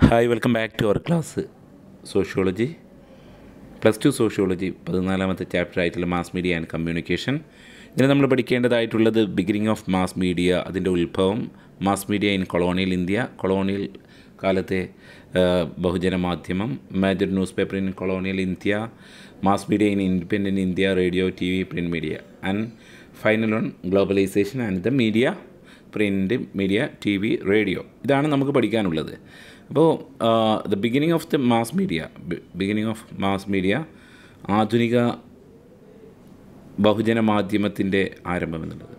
hi welcome back to our class sociology plus two sociology പതിനാലാമത്തെ chapter ആയിട്ടുള്ള mass media and communication ഇതിന് നമ്മൾ പഠിക്കേണ്ടതായിട്ടുള്ളത് ബിഗിനിങ് ഓഫ് മാസ് മീഡിയ അതിൻ്റെ ഉത്ഭവം mass media in colonial India colonial കാലത്തെ ആ, ബഹുജന മാധ്യമം major newspaper in colonial India mass media in independent India radio T V print media and final on globalisation and the media print media T V radio ഇതാണ് നമുക്ക് പഠിക്കാനുള്ളത് അപ്പോൾ the beginning of the mass media beginning of mass media ആധുനിക ബഹുജന മാധ്യമത്തിൻ്റെ ആരംഭം എന്നുള്ളത്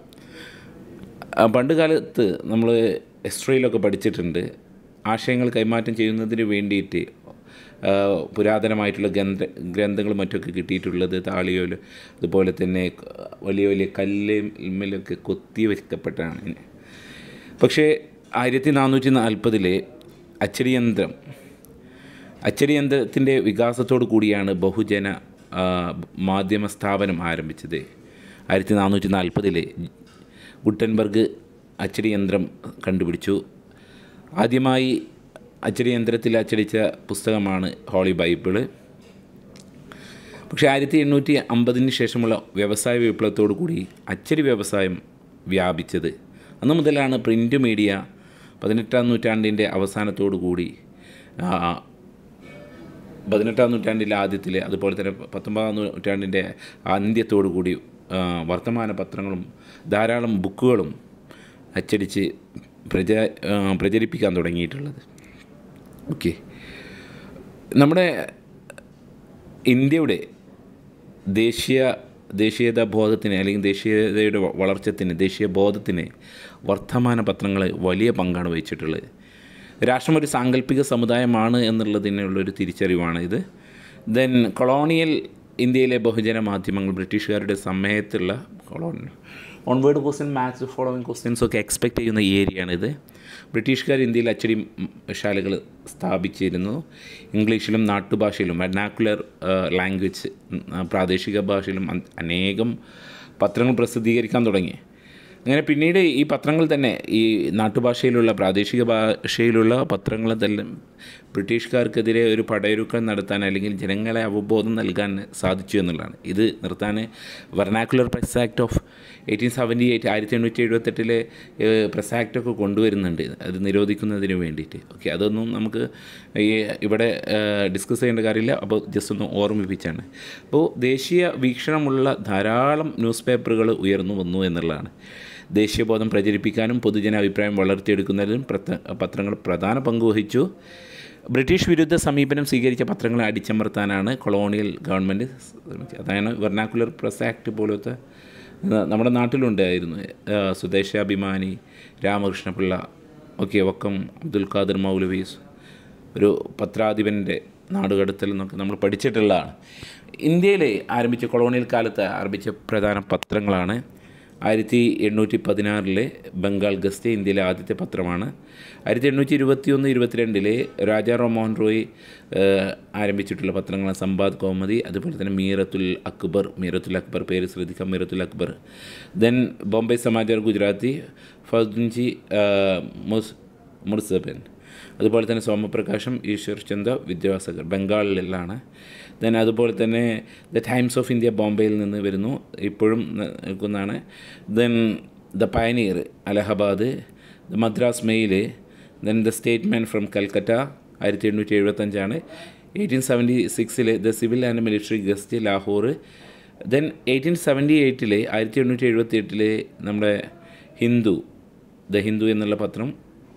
ആ, പണ്ട് കാലത്ത് നമ്മൾ ഹിസ്റ്ററിയിലൊക്കെ പഠിച്ചിട്ടുണ്ട് ആശയങ്ങൾ കൈമാറ്റം ചെയ്യുന്നതിന് വേണ്ടിയിട്ട് ആ, പുരാതനമായിട്ടുള്ള ഗ്രന്ഥ ഗ്രന്ഥങ്ങളും മറ്റൊക്കെ കിട്ടിയിട്ടുള്ളത് താളിയോല് അതുപോലെ തന്നെ വലിയ വലിയ കല്ലിലൊക്കെ കൊത്തി വയ്ക്കപ്പെട്ടാണ് പക്ഷേ ആയിരത്തി നാനൂറ്റി നാൽപ്പതിലെ അച്ചടി യന്ത്രം അച്ചടി യന്ത്രത്തിൻ്റെ വികാസത്തോടു കൂടിയാണ് ബഹുജന ആ, മാധ്യമ സ്ഥാപനം ആരംഭിച്ചത് ആയിരത്തി നാനൂറ്റി നാൽപ്പതിലെ ഗുട്ടൻബർഗ് അച്ചടി യന്ത്രം കണ്ടുപിടിച്ചു ആദ്യമായി അച്ചടി യന്ത്രത്തിൽ അച്ചടിച്ച പുസ്തകമാണ് ഹോളി ബൈബിള് പക്ഷേ ആയിരത്തി എണ്ണൂറ്റി അമ്പതിന് ശേഷമുള്ള വ്യവസായ വിപ്ലവത്തോടു കൂടി അച്ചടി വ്യവസായം വ്യാപിച്ചത് അന്നു മുതലാണ് പ്രിൻ്റ് മീഡിയ പതിനെട്ടാം നൂറ്റാണ്ടിൻ്റെ അവസാനത്തോടു കൂടി ആ, പതിനെട്ടാം നൂറ്റാണ്ടിലെ ആദ്യത്തിൽ അതുപോലെ തന്നെ പത്തൊമ്പതാം നൂറ്റാണ്ടിൻ്റെ അന്ത്യത്തോടു കൂടി ആ, വർത്തമാന പത്രങ്ങളും ധാരാളം ബുക്കുകളും അച്ചടിച്ച് പ്രച ആ, പ്രചരിപ്പിക്കാൻ തുടങ്ങിയിട്ടുള്ളത് ഓക്കെ നമ്മുടെ ഇന്ത്യയുടെ ദേശീയ ദേശീയത ബോധത്തിന് അല്ലെങ്കിൽ ദേശീയതയുടെ വ- വളർച്ചത്തിന് ദേശീയ ബോധത്തിന് വർത്തമാന പത്രങ്ങൾ വലിയ പങ്കാണ് വഹിച്ചിട്ടുള്ളത് രാഷ്ട്രം ഒരു സാങ്കല്പിക സമുദായമാണ് എന്നുള്ളതിനുള്ളൊരു തിരിച്ചറിവാണ് ഇത് ദെൻ കൊളോണിയൽ ഇന്ത്യയിലെ ബഹുജന മാധ്യമങ്ങൾ ബ്രിട്ടീഷുകാരുടെ സമയത്തുള്ള colonial onward question maths following questions ഒക്കെ എക്സ്പെക്റ്റ് ചെയ്യുന്ന ഏരിയയാണിത് ബ്രിട്ടീഷുകാർ ഇന്ത്യയിൽ അച്ചടി ശാലകൾ സ്ഥാപിച്ചിരുന്നു ഇംഗ്ലീഷിലും നാട്ടുഭാഷയിലും വെർനാക്കുലർ ലാംഗ്വേജ് പ്രാദേശിക ഭാഷയിലും അൻ- അനേകം പത്രങ്ങൾ പ്രസിദ്ധീകരിക്കാൻ തുടങ്ങി അങ്ങനെ പിന്നീട് ഈ പത്രങ്ങൾ തന്നെ ഈ നാട്ടുഭാഷയിലുള്ള പ്രാദേശിക ഭാഷയിലുള്ള പത്രങ്ങൾ തന്നെ ബ്രിട്ടീഷുകാർക്കെതിരെ ഒരു പടയൊരുക്കം നടത്താൻ അല്ലെങ്കിൽ ജനങ്ങളെ അവബോധം നൽകാൻ സാധിച്ചു എന്നുള്ളതാണ് ഇത് നിർത്താൻ vernacular press act of eighteen seventy eight ആയിരത്തി എണ്ണൂറ്റി എഴുപത്തെട്ടിലെ പ്രസ് ആക്റ്റൊക്കെ കൊണ്ടുവരുന്നുണ്ട് അത് നിരോധിക്കുന്നതിന് വേണ്ടിയിട്ട് ഓക്കെ അതൊന്നും നമുക്ക് ഈ ഇവിടെ ഡിസ്കസ് ചെയ്യേണ്ട കാര്യമില്ല അപ്പോൾ ജസ്റ്റ് ഒന്ന് ഓർമ്മിപ്പിച്ചാണ് അപ്പോൾ ദേശീയ വീക്ഷണമുള്ള ധാരാളം ന്യൂസ് പേപ്പറുകൾ ഉയർന്നു വന്നു എന്നുള്ളതാണ് ദേശീയബോധം പ്രചരിപ്പിക്കാനും പൊതുജന അഭിപ്രായം വളർത്തിയെടുക്കുന്നതിലും പ്രത്ത- പത്രങ്ങൾ പ്രധാന പങ്ക് വഹിച്ചു ബ്രിട്ടീഷ് വിരുദ്ധ സമീപനം സ്വീകരിച്ച പത്രങ്ങളെ അടിച്ചമർത്താനാണ് കൊളോണിയൽ ഗവൺമെൻറ് ശ്രമിച്ചത് അതാണ് വെർനാക്കുലർ പ്രസ് ആക്ട് പോലത്തെ ന- നമ്മുടെ നാട്ടിലുണ്ടായിരുന്നു ആ, സ്വദേശാഭിമാനി രാമകൃഷ്ണപിള്ള ഓക്കെ വക്കം അബ്ദുൽ ഖാദർ മൗലവീസ് ഒരു പത്രാധിപൻ്റെ നാടുകടത്തൽ എന്നൊക്കെ നമ്മൾ പഠിച്ചിട്ടുള്ളതാണ് ഇന്ത്യയിൽ ആരംഭിച്ച കൊളോണിയൽ കാലത്ത് ആരംഭിച്ച പ്രധാന പത്രങ്ങളാണ് ആയിരത്തി എണ്ണൂറ്റി പതിനാറിലെ ബംഗാൾ ഗസ്റ്റ് ഇന്ത്യയിലെ ആദ്യത്തെ പത്രമാണ് ആയിരത്തി എണ്ണൂറ്റി ഇരുപത്തി ഒന്ന് ഇരുപത്തിരണ്ടിലെ രാജാ റാംമോഹൻ റോയ് ഏഹ്, ആരംഭിച്ചിട്ടുള്ള പത്രങ്ങളാണ് സമ്പാദ് കോമതി അതുപോലെ തന്നെ മീറത്തുൽ അക്ബർ മീറത്തുൽ അക്ബർ പേര് ശ്രദ്ധിക്കാം മീറത്തുൽ അക്ബർ ദെൻ ബോംബെ സമാചാർ ഗുജറാത്തി ഫൗജി മുസ് മുർസബൻ അതുപോലെ തന്നെ സോമപ്രകാശം ഈശ്വർ ചന്ദ്ര വിദ്യാസാഗർ ബംഗാളിലാണ് ദെൻ അതുപോലെ തന്നെ ദ ടൈംസ് ഓഫ് ഇന്ത്യ ബോംബെയിൽ നിന്ന് വരുന്നു ഇപ്പോഴും നിൽക്കുന്നതാണ് then the Pioneer Allahabad the Madras Mail then the Statesman from Calcutta ആയിരത്തി എണ്ണൂറ്റി എഴുപത്തഞ്ചാണ് എയ്റ്റീൻ സെവൻറ്റി സിക്സിലെ the Civil and Military Gazette Lahore then eighteen seventy എയ്റ്റിലെ ആയിരത്തി എണ്ണൂറ്റി എഴുപത്തി എട്ടിലെ നമ്മുടെ ഹിന്ദു ദ ഹിന്ദു എന്നുള്ള പത്രം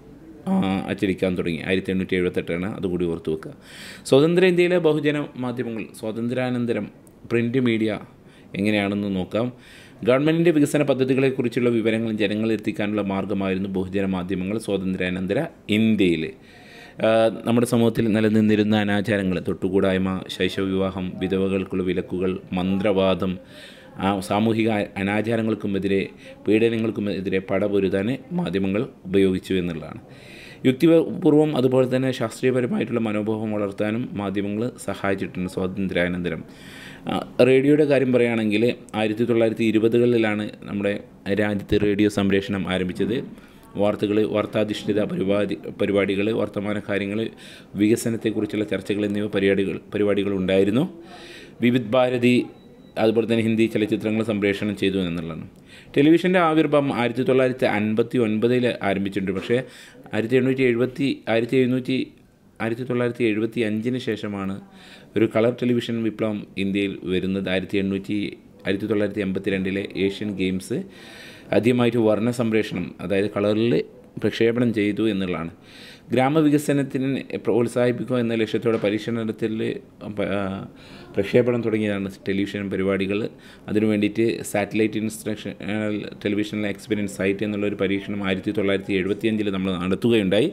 ആ, അച്ചടിക്കാൻ തുടങ്ങി ആയിരത്തി എണ്ണൂറ്റി എഴുപത്തെട്ടാണ് അതുകൂടി ഓർത്ത് വെക്കുക സ്വതന്ത്ര ഇന്ത്യയിലെ ബഹുജന മാധ്യമങ്ങൾ സ്വാതന്ത്ര്യാനന്തരം പ്രിൻ്റ് മീഡിയ എങ്ങനെയാണെന്ന് നോക്കാം ഗവൺമെൻറ്റിൻ്റെ വികസന പദ്ധതികളെക്കുറിച്ചുള്ള വിവരങ്ങൾ ജനങ്ങളിൽ എത്തിക്കാനുള്ള മാർഗ്ഗമായിരുന്നു ബഹുജന മാധ്യമങ്ങൾ സ്വാതന്ത്ര്യാനന്തര ഇന്ത്യയിൽ ആ, നമ്മുടെ സമൂഹത്തിൽ നിലനിന്നിരുന്ന അനാചാരങ്ങൾ തൊട്ടുകൂടായ്മ ശൈശവവിവാഹം വിധവകൾക്കുള്ള വിലക്കുകൾ മന്ത്രവാദം ആ സാമൂഹിക അ- അനാചാരങ്ങൾക്കുമെതിരെ പീഡനങ്ങൾക്കുമെതിരെ പടപൊരുതാൻ മാധ്യമങ്ങൾ ഉപയോഗിച്ചു എന്നുള്ളതാണ് യുക്തിപൂർവ്വം അതുപോലെ തന്നെ ശാസ്ത്രീയപരമായിട്ടുള്ള മനോഭാവം വളർത്താനും മാധ്യമങ്ങൾ സഹായിച്ചിട്ടുണ്ട് സ്വാതന്ത്ര്യാനന്തരം ആ, റേഡിയോയുടെ കാര്യം പറയുകയാണെങ്കിൽ ആയിരത്തി തൊള്ളായിരത്തി ഇരുപതുകളിലാണ് നമ്മുടെ രാജ്യത്ത് റേഡിയോ സംപ്രേഷണം ആരംഭിച്ചത് വാർത്തകൾ വാർത്താധിഷ്ഠിത പരിപാടി പരിപാടികൾ വർത്തമാന കാര്യങ്ങൾ വികസനത്തെക്കുറിച്ചുള്ള ചർച്ചകൾ എന്നിവ പരിപാടികൾ പരിപാടികൾ ഉണ്ടായിരുന്നു വിവിധ് ഭാരതി അതുപോലെ തന്നെ ഹിന്ദി ചലച്ചിത്രങ്ങൾ സംപ്രേഷണം ചെയ്തു എന്നുള്ളതാണ് ടെലിവിഷൻ്റെ ആവിർഭാവം ആയിരത്തി തൊള്ളായിരത്തി അൻപത്തി ഒൻപതിൽ ആരംഭിച്ചിട്ടുണ്ട് പക്ഷേ ആയിരത്തി എണ്ണൂറ്റി എഴുപത്തി ആയിരത്തി എഴുന്നൂറ്റി ആയിരത്തി തൊള്ളായിരത്തി എഴുപത്തി അഞ്ചിന് ശേഷമാണ് ഒരു കളർ ടെലിവിഷൻ വിപ്ലവം ഇന്ത്യയിൽ വരുന്നത് ആയിരത്തി എണ്ണൂറ്റി ആയിരത്തി തൊള്ളായിരത്തി എൺപത്തി രണ്ടിലെ ഏഷ്യൻ ഗെയിംസ് ആദ്യമായിട്ട് വർണ്ണ സംപ്രേഷണം അതായത് കളറിൽ പ്രക്ഷേപണം ചെയ്തു എന്നുള്ളതാണ് ഗ്രാമവികസനത്തിന് പ്രോത്സാഹിപ്പിക്കുക എന്ന ലക്ഷ്യത്തോടെ പരീക്ഷണത്തിൽ പ- ആ, പ്രക്ഷേപണം തുടങ്ങിയതാണ് ടെലിവിഷൻ പരിപാടികൾ അതിനു വേണ്ടിയിട്ട് സാറ്റലൈറ്റ് ഇൻസ്ട്രക്ഷണൽ ടെലിവിഷനിലെ എക്സ്പീരിയൻസ് സൈറ്റ് എന്നുള്ളൊരു പരീക്ഷണം ആയിരത്തി തൊള്ളായിരത്തി എഴുപത്തിയഞ്ചിൽ നമ്മൾ നടത്തുകയുണ്ടായി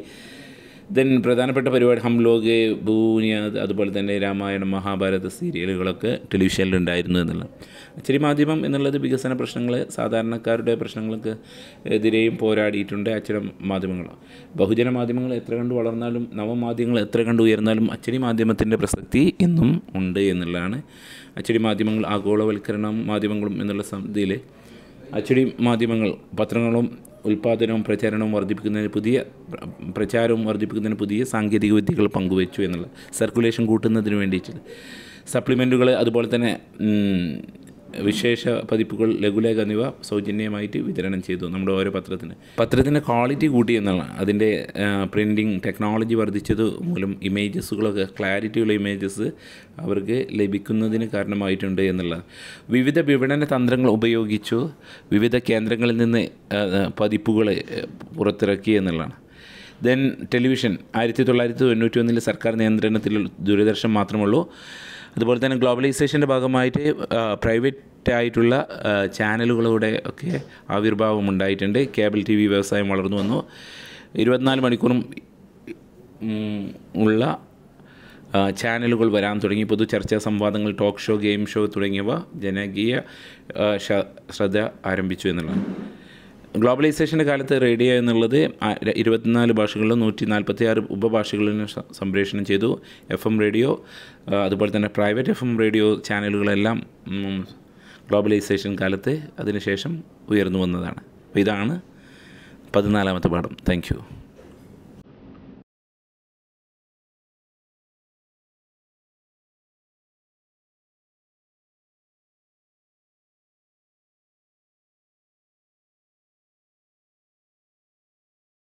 ദെൻ പ്രധാനപ്പെട്ട പരിപാടി ഹം ലോക് ബൂനിയാദ് അതുപോലെ തന്നെ രാമായണം മഹാഭാരത സീരിയലുകളൊക്കെ ടെലിവിഷനിൽ ഉണ്ടായിരുന്നു എന്നുള്ളത് അച്ചടി മാധ്യമം എന്നുള്ളത് വികസന പ്രശ്നങ്ങൾ സാധാരണക്കാരുടെ പ്രശ്നങ്ങൾക്ക് എതിരെയും പോരാടിയിട്ടുണ്ട് അച്ചടി മാധ്യമങ്ങൾ ബഹുജന മാധ്യമങ്ങൾ എത്ര കണ്ട് വളർന്നാലും നവമാധ്യമങ്ങൾ എത്ര കണ്ട് ഉയർന്നാലും അച്ചടി മാധ്യമത്തിൻ്റെ പ്രസക്തി ഇന്നും ഉണ്ട് എന്നുള്ളതാണ് അച്ചടി മാധ്യമങ്ങൾ ആഗോളവൽക്കരണം മാധ്യമങ്ങളും എന്നുള്ള ഇതിൽ അച്ചടി മാധ്യമങ്ങൾ പത്രങ്ങളും ഉൽപ്പാദനവും പ്രചാരണവും വർദ്ധിപ്പിക്കുന്നതിന് പുതിയ പ്ര- പ്രചാരവും വർദ്ധിപ്പിക്കുന്നതിന് പുതിയ സാങ്കേതിക വിദ്യകൾ പങ്കുവച്ചു എന്നുള്ള സർക്കുലേഷൻ കൂട്ടുന്നതിന് വേണ്ടിയിട്ട് സപ്ലിമെൻറ്റുകൾ അതുപോലെ തന്നെ ഉം, വിശേഷ പതിപ്പുകൾ ലഘുലേഖ എന്നിവ സൗജന്യമായിട്ട് വിതരണം ചെയ്തു നമ്മുടെ ഓരോ പത്രത്തിന് പത്രത്തിൻ്റെ ക്വാളിറ്റി കൂട്ടി എന്നുള്ളതാണ് അതിൻ്റെ പ്രിൻറ്റിങ് ടെക്നോളജി വർദ്ധിച്ചത് മൂലം ഇമേജസുകളൊക്കെ ക്ലാരിറ്റിയുള്ള ഇമേജസ് അവർക്ക് ലഭിക്കുന്നതിന് കാരണമായിട്ടുണ്ട് എന്നുള്ളത് വിവിധ വിപണന തന്ത്രങ്ങൾ ഉപയോഗിച്ചു വിവിധ കേന്ദ്രങ്ങളിൽ നിന്ന് പതിപ്പുകൾ പുറത്തിറക്കി എന്നുള്ളതാണ് ദെൻ ടെലിവിഷൻ ആയിരത്തി തൊള്ളായിരത്തി തൊണ്ണൂറ്റി ഒന്നിൽ സർക്കാർ നിയന്ത്രണത്തിൽ ദൂരദർശൻ മാത്രമുള്ളൂ അതുപോലെ തന്നെ ഗ്ലോബലൈസേഷൻ്റെ ഭാഗമായിട്ട് പ്രൈവറ്റ് ആയിട്ടുള്ള ആ, ചാനലുകളുടെ ഒക്കെ ആവിർഭാവം ഉണ്ടായിട്ടുണ്ട് കേബിൾ ടി വി വ്യവസായം വളർന്നു വന്നു ഇരുപത്തിനാല് മണിക്കൂറും ഉം, ഉള്ള ആ, ചാനലുകൾ വരാൻ തുടങ്ങി പൊതു ചർച്ചാ സംവാദങ്ങൾ ടോക്ക് ഷോ ഗെയിം ഷോ തുടങ്ങിയവ ജനകീയ ആ, ശ- ശ്രദ്ധ ആരംഭിച്ചു എന്നുള്ളതാണ് ഗ്ലോബലൈസേഷൻ്റെ കാലത്ത് റേഡിയോ എന്നുള്ളത് ആ- ര- ഇരുപത്തിനാല് ഭാഷകളിലും നൂറ്റി നാൽപ്പത്തി ആറ് ഉപഭാഷകളിലും സ- സംപ്രേഷണം ചെയ്തു എഫ് എം റേഡിയോ ആ, അതുപോലെ തന്നെ പ്രൈവറ്റ് എഫ് എം റേഡിയോ ചാനലുകളെല്ലാം ഉം, ഗ്ലോബലൈസേഷൻ കാലത്ത് അതിനുശേഷം ഉയർന്നു വന്നതാണ് അപ്പോൾ ഇതാണ് പതിനാലാമത്തെ പാഠം താങ്ക് യു